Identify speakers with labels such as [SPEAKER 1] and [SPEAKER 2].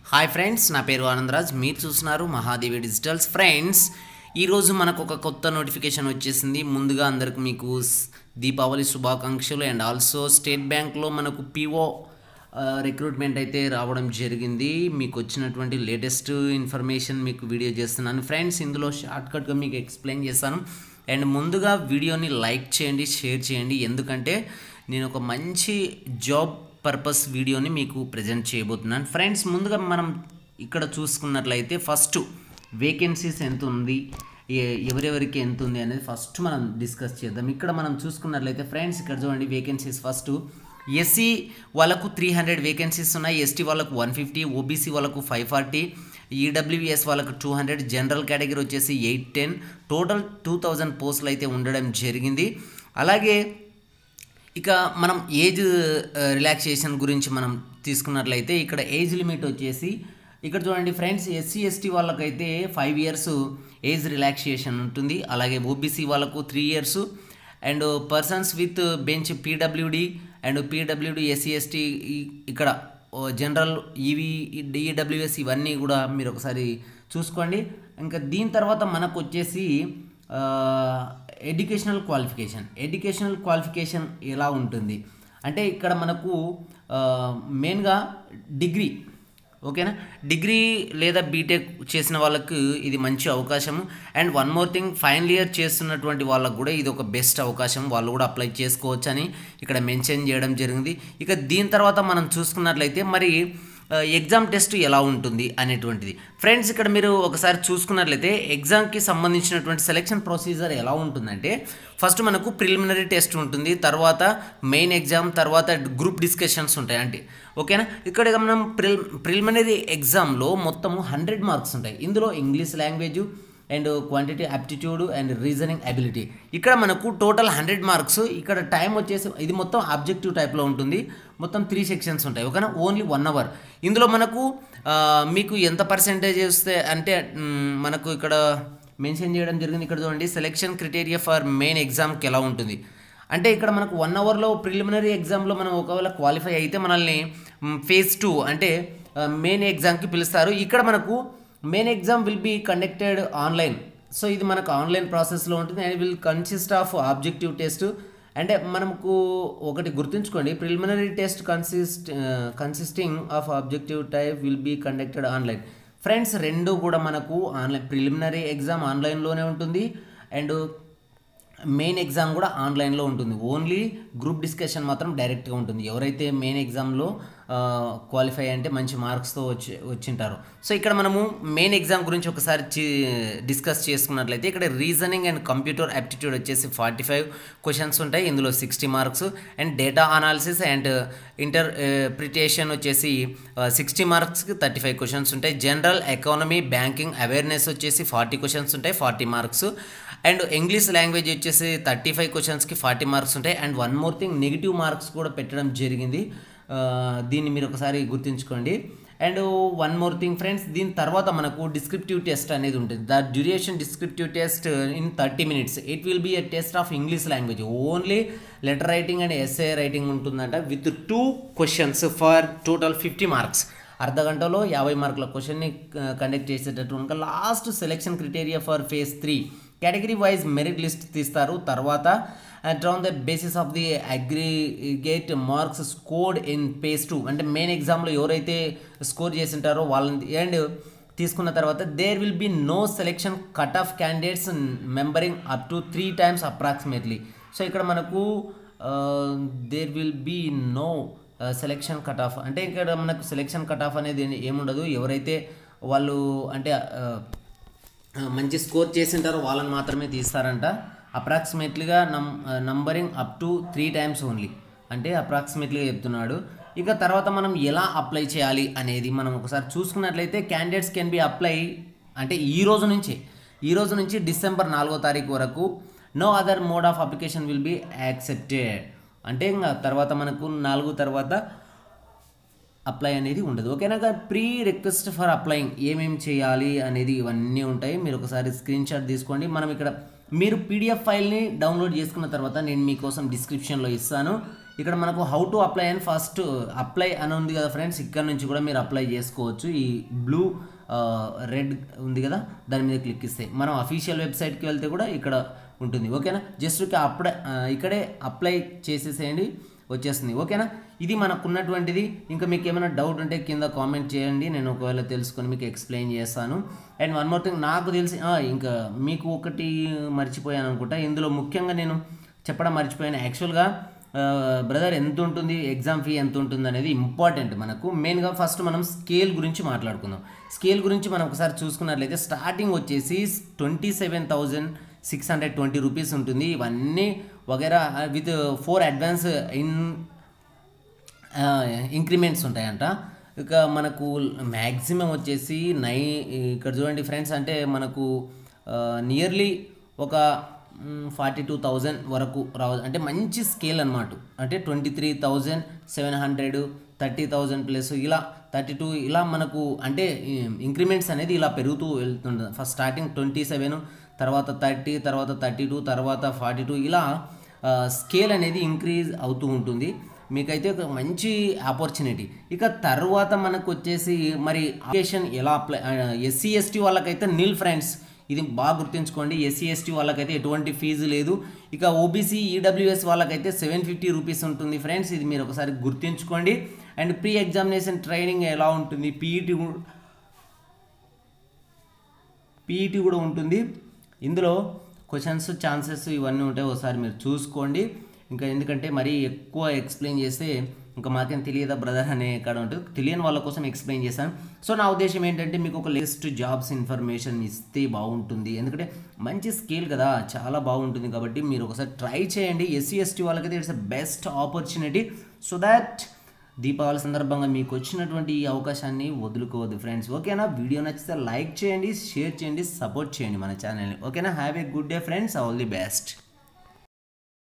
[SPEAKER 1] hi friends నా పేరు ఆనందరాజ్ మీరు చూస్తున్నారు మహాదేవి డిజిటల్స్ ఫ్రెండ్స్ ఈరోజు మనకు ఒక కొత్త నోటిఫికేషన్ వచ్చేసింది ముందుగా అందరికి మీకు స్- దీపావళి శుభాకాంక్షలు అండ్ ఆల్సో స్టేట్ బ్యాంక్లో మనకు పిఓ రిక్రూట్మెంట్ అయితే రావడం జరిగింది మీకు వచ్చినటువంటి లేటెస్ట్ ఇన్ఫర్మేషన్ మీకు వీడియో చేస్తున్నాను ఫ్రెండ్స్ ఇందులో షార్ట్కట్గా మీకు ఎక్స్ప్లెయిన్ చేస్తాను అండ్ ముందుగా వీడియోని లైక్ చేయండి షేర్ చేయండి ఎందుకంటే నేను ఒక మంచి జాబ్ పర్పస్ వీడియోని మీకు ప్రజెంట్ చేయబోతున్నాను ఫ్రెండ్స్ ముందుగా మనం ఇక్కడ చూసుకున్నట్లయితే ఫస్ట్ వేకెన్సీస్ ఎంత ఉంది ఏ- ఎవరెవరికి ఎంత ఉంది అనేది ఫస్ట్ మనం డిస్కస్ చేద్దాం ఇక్కడ మనం చూసుకున్నట్లయితే ఫ్రెండ్స్ ఇక్కడ చూడండి వేకెన్సీస్ ఫస్ట్ ఎస్సీ వాళ్ళకు త్రీ హండ్రెడ్ వేకెన్సీస్ ఉన్నాయి ఎస్టీ వాళ్ళకు వన్ ఫిఫ్టీ ఓబీసీ వాళ్ళకు ఫైవ్ ఫార్టీ ఈడబ్ల్యూఎస్ వాళ్ళకు టూ హండ్రెడ్ జనరల్ కేటగిరీ వచ్చేసి eight ten total two thousand పోస్టులు అయితే ఉండడం జరిగింది అలాగే ఇక మనం ఏజ్ రిలాక్సేషన్ గురించి మనం తీసుకున్నట్లయితే ఇక్కడ ఏజ్ లిమిట్ వచ్చేసి ఇక్కడ చూడండి ఫ్రెండ్స్ ఎస్సీ ఎస్టీ వాళ్ళకైతే ఫైవ్ ఇయర్స్ ఏజ్ రిలాక్సేషన్ ఉంటుంది అలాగే ఓబీసీ వాళ్ళకు three years and persons with bench PWD and PWD SC ST ఇక్కడ జనరల్ ఈవీ డిఈడబ్ల్యూఎస్ ఇవన్నీ కూడా మీరు ఒకసారి చూసుకోండి ఇంకా దీని తర్వాత మనకు వచ్చేసి ఎడ్యుకేషనల్ క్వాలిఫికేషన్ ఎడ్యుకేషనల్ క్వాలిఫికేషన్ ఎలా ఉంటుంది అంటే ఇక్కడ మనకు మెయిన్గా డిగ్రీ ఓకేనా డిగ్రీ లేదా బీటెక్ చేసిన వాళ్ళకు ఇది మంచి అవకాశం and one more thing final year చేస్తున్నటువంటి వాళ్ళకు కూడా ఇది ఒక బెస్ట్ అవకాశం వాళ్ళు కూడా అప్లై చేసుకోవచ్చు అని ఇక్కడ మెన్షన్ చేయడం జరిగింది ఇక దీని తర్వాత మనం చూసుకున్నట్లయితే మరి ఎగ్జామ్ టెస్ట్ ఎలా ఉంటుంది అనేటువంటిది ఫ్రెండ్స్ ఇక్కడ మీరు ఒకసారి చూసుకున్నట్లయితే ఎగ్జామ్కి సంబంధించినటువంటి సెలెక్షన్ ప్రొసీజర్ ఎలా ఉంటుందంటే ఫస్ట్ మనకు ప్రిలిమినరీ టెస్ట్ ఉంటుంది తర్వాత మెయిన్ ఎగ్జామ్ తర్వాత గ్రూప్ డిస్కషన్స్ ఉంటాయి అంటే ఓకేనా ఇక్కడ మనం ప్రిల్ ప్రిలిమినరీ ఎగ్జామ్లో మొత్తము హండ్రెడ్ మార్క్స్ ఉంటాయి ఇందులో English language and quantity aptitude and reasoning ability ఇక్కడ మనకు టోటల్ హండ్రెడ్ మార్క్స్ ఇక్కడ టైం వచ్చేసి ఇది మొత్తం ఆబ్జెక్టివ్ టైప్లో ఉంటుంది మొత్తం త్రీ సెక్షన్స్ ఉంటాయి ఓకేనా ఓన్లీ వన్ అవర్ ఇందులో మనకు ఆ, మీకు ఎంత పర్సెంటేజ్ వస్తే అంటే మ్, మనకు ఇక్కడ మెన్షన్ చేయడం జరిగింది ఇక్కడ చూడండి సెలెక్షన్ క్రిటేరియా ఫర్ మెయిన్ ఎగ్జామ్కి ఎలా ఉంటుంది అంటే ఇక్కడ మనకు వన్ అవర్లో ప్రిలిమినరీ ఎగ్జామ్లో మనం ఒకవేళ క్వాలిఫై అయితే మనల్ని ఫేజ్ టూ అంటే మెయిన్ ఎగ్జామ్కి పిలుస్తారు ఇక్కడ మనకు main exam will be conducted online so ఇది మనకు ఆన్లైన్ ప్రాసెస్లో ఉంటుంది and will consist of objective test అంటే మనకు ఒకటి గుర్తుంచుకోండి preliminary test consist consisting of objective type will be conducted online friends రెండు కూడా మనకు ఆన్లైన్ ప్రిలిమినరీ ఎగ్జామ్ ఆన్లైన్లోనే ఉంటుంది అండ్ మెయిన్ ఎగ్జామ్ కూడా ఆన్లైన్లో ఉంటుంది ఓన్లీ గ్రూప్ డిస్కషన్ మాత్రం డైరెక్ట్గా ఉంటుంది ఎవరైతే మెయిన్ ఎగ్జామ్లో క్వాలిఫై అంటే మంచి మార్క్స్తో వచ్చి వచ్చింటారు సో ఇక్కడ మనము మెయిన్ ఎగ్జామ్ గురించి ఒకసారి డిస్కస్ చేసుకున్నట్లయితే ఇక్కడ రీజనింగ్ అండ్ కంప్యూటర్ యాప్టిట్యూడ్ వచ్చేసి ఫార్టీ ఫైవ్ క్వశ్చన్స్ ఉంటాయి ఇందులో sixty marks and data analysis and interpretation వచ్చేసి సిక్స్టీ మార్క్స్కి థర్టీ ఫైవ్ క్వశ్చన్స్ ఉంటాయి జనరల్ ఎకానమీ బ్యాంకింగ్ అవేర్నెస్ వచ్చేసి ఫార్టీ క్వశ్చన్స్ ఉంటాయి forty marks and English language వచ్చేసి థర్టీ ఫైవ్ క్వశ్చన్స్కి ఫార్టీ మార్క్స్ ఉంటాయి and one more thing negative marks కూడా పెట్టడం జరిగింది ఆ, దీన్ని మీరు ఒకసారి గుర్తుంచుకోండి and one more thing friends దీని తర్వాత మనకు డిస్క్రిప్టివ్ టెస్ట్ అనేది ఉంటుంది the duration descriptive test in thirty minutes it will be a test of English language only letter writing and essay writing ఉంటుందంట with two questions for total fifty marks అర్ధ గంటలో యాభై మార్కుల క్వశ్చన్ని కండక్ట్ చేసేటట్టు ఇంకా last selection criteria for phase three category wise merit list తీస్తారు తర్వాత on the basis of the aggregate marks scored in phase two అంటే మెయిన్ ఎగ్జామ్లో ఎవరైతే స్కోర్ చేసి ఉంటారో వాళ్ళని అండ్ తీసుకున్న తర్వాత there will be no selection cut off candidates numbering up to three times approximately so ఇక్కడ మనకు there will be no selection cut off అంటే ఇక్కడ మనకు సెలెక్షన్ కట్ ఆఫ్ అనేది ఏముండదు ఎవరైతే వాళ్ళు అంటే ఆ, ఆ, మంచి స్కోర్ చేసింటారో వాళ్ళని మాత్రమే తీస్తారంట అప్రాక్సిమేట్లీగా నం numbering up to three times only అంటే అప్రాక్సిమేట్లీగా చెప్తున్నాడు ఇక తర్వాత మనం ఎలా అప్లై చేయాలి అనేది మనం ఒకసారి చూసుకున్నట్లయితే క్యాండిడేట్స్ కెన్ బి అప్లై అంటే ఈ రోజు నుంచే ఈ రోజు నుంచి డిసెంబర్ నాలుగో తారీఖు వరకు no other mode of application will be accepted అంటే ఇంకా తర్వాత మనకు నాలుగు తర్వాత అప్లై అనేది ఉండదు ఓకేనా ప్రీ రిక్వెస్ట్ ఫర్ అప్లయింగ్ ఏమేమి చేయాలి అనేది ఇవన్నీ ఉంటాయి మీరు ఒకసారి స్క్రీన్ షాట్ తీసుకోండి మనం ఇక్కడ మీరు పీడిఎఫ్ ఫైల్ని డౌన్లోడ్ చేసుకున్న తర్వాత నేను మీకోసం డిస్క్రిప్షన్లో ఇస్తాను ఇక్కడ మనకు హౌ టు అప్లై అని ఫస్ట్ అప్లై అని ఉంది కదా ఫ్రెండ్స్ ఇక్కడ నుంచి కూడా మీరు అప్లై చేసుకోవచ్చు ఈ బ్లూ రెడ్ ఉంది కదా దాని మీద క్లిక్ ఇస్తే మనం అఫీషియల్ వెబ్సైట్కి వెళ్తే కూడా ఇక్కడ ఉంటుంది ఓకేనా జస్ట్ అప్లై ఇక్కడే అప్లై చేసేసేయండి వచ్చేస్తుంది ఓకేనా ఇది మనకున్నటువంటిది ఇంకా మీకు ఏమైనా డౌట్ ఉంటే కింద కామెంట్ చేయండి నేను ఒకవేళ తెలుసుకొని మీకు ఎక్స్ప్లెయిన్ చేస్తాను అండ్ వన్ మోర్ థింగ్ నాకు తెలిసి ఆ, ఇంకా మీకు ఒకటి మర్చిపోయాను అనుకుంటా ఇందులో ముఖ్యంగా నేను చెప్పడం మర్చిపోయాను యాక్చువల్గా బ్రదర్ ఎంత ఉంటుంది ఎగ్జామ్ ఫీ ఎంత ఉంటుంది అనేది ఇంపార్టెంట్ మనకు మెయిన్గా ఫస్ట్ మనం స్కేల్ గురించి మాట్లాడుకుందాం స్కేల్ గురించి మనం ఒకసారి చూసుకున్నట్లయితే స్టార్టింగ్ వచ్చేసి twenty seven thousand six hundred twenty rupees ఉంటుంది ఇవన్నీ వగేరా with four advance in increments ఉంటాయంట ఇక మనకు మ్యాక్సిమం వచ్చేసి నై ఇక్కడ చూడండి ఫ్రెండ్స్ అంటే మనకు నియర్లీ ఒక ఫార్టీ టూ థౌజండ్ వరకు రావచ్చు అంటే మంచి స్కేల్ అనమాట అంటే twenty three thousand seven hundred thirty thousand plus ఇలా థర్టీ టూ ఇలా మనకు అంటే ఇంక్రిమెంట్స్ అనేది ఇలా పెరుగుతూ వెళ్తుంటుంది ఫస్ట్ స్టార్టింగ్ ట్వంటీ సెవెన్ తర్వాత థర్టీ తర్వాత థర్టీ టూ తర్వాత ఫార్టీ టూ ఇలా స్కేల్ అనేది ఇంక్రీజ్ అవుతూ ఉంటుంది మీకైతే ఒక మంచి ఆపర్చునిటీ ఇక తర్వాత మనకు వచ్చేసి మరి అప్లికేషన్ ఎలా అప్లై ఎస్సీ ఎస్టీ వాళ్ళకైతే నిల్ ఫ్రెండ్స్ ఇది బాగా గుర్తుంచుకోండి ఎస్సీ ఎస్టీ వాళ్ళకైతే ఎటువంటి ఫీజు లేదు ఇక ఓబీసీ ఈడబ్ల్యూఎస్ వాళ్ళకైతే సెవెన్ ఫిఫ్టీ రూపీస్ ఉంటుంది ఫ్రెండ్స్ ఇది మీరు ఒకసారి గుర్తుంచుకోండి అండ్ ప్రీ ఎగ్జామినేషన్ ట్రైనింగ్ ఎలా ఉంటుంది పీఈటీ పీఈటీ కూడా ఉంటుంది ఇందులో క్వశ్చన్స్ ఛాన్సెస్ ఇవన్నీ ఉంటాయి ఒకసారి మీరు చూసుకోండి ఇంకా ఎందుకంటే మరీ ఎక్కువ ఎక్స్ప్లెయిన్ చేస్తే ఇంకా మాకేం తెలియదా బ్రదర్ అనే కాడ ఉంటుంది తెలియని వాళ్ళ కోసం ఎక్స్ప్లెయిన్ చేశాను సో నా ఉద్దేశం ఏంటంటే మీకు ఒక లేటెస్ట్ జాబ్స్ ఇన్ఫర్మేషన్ ఇస్తే బాగుంటుంది ఎందుకంటే మంచి స్కేల్ కదా చాలా బాగుంటుంది కాబట్టి మీరు ఒకసారి ట్రై చేయండి ఎస్సీ ఎస్టీ వాళ్ళకైతే it's best opportunity so that Deepavali సందర్భంగా మీకు వచ్చినటువంటి ఈ అవకాశాన్ని వదులుకోవద్దు ఫ్రెండ్స్ ఓకేనా వీడియో నచ్చితే లైక్ చేయండి షేర్ చేయండి సపోర్ట్ చేయండి మన ఛానల్ని ఓకేనా have a good day friends all the best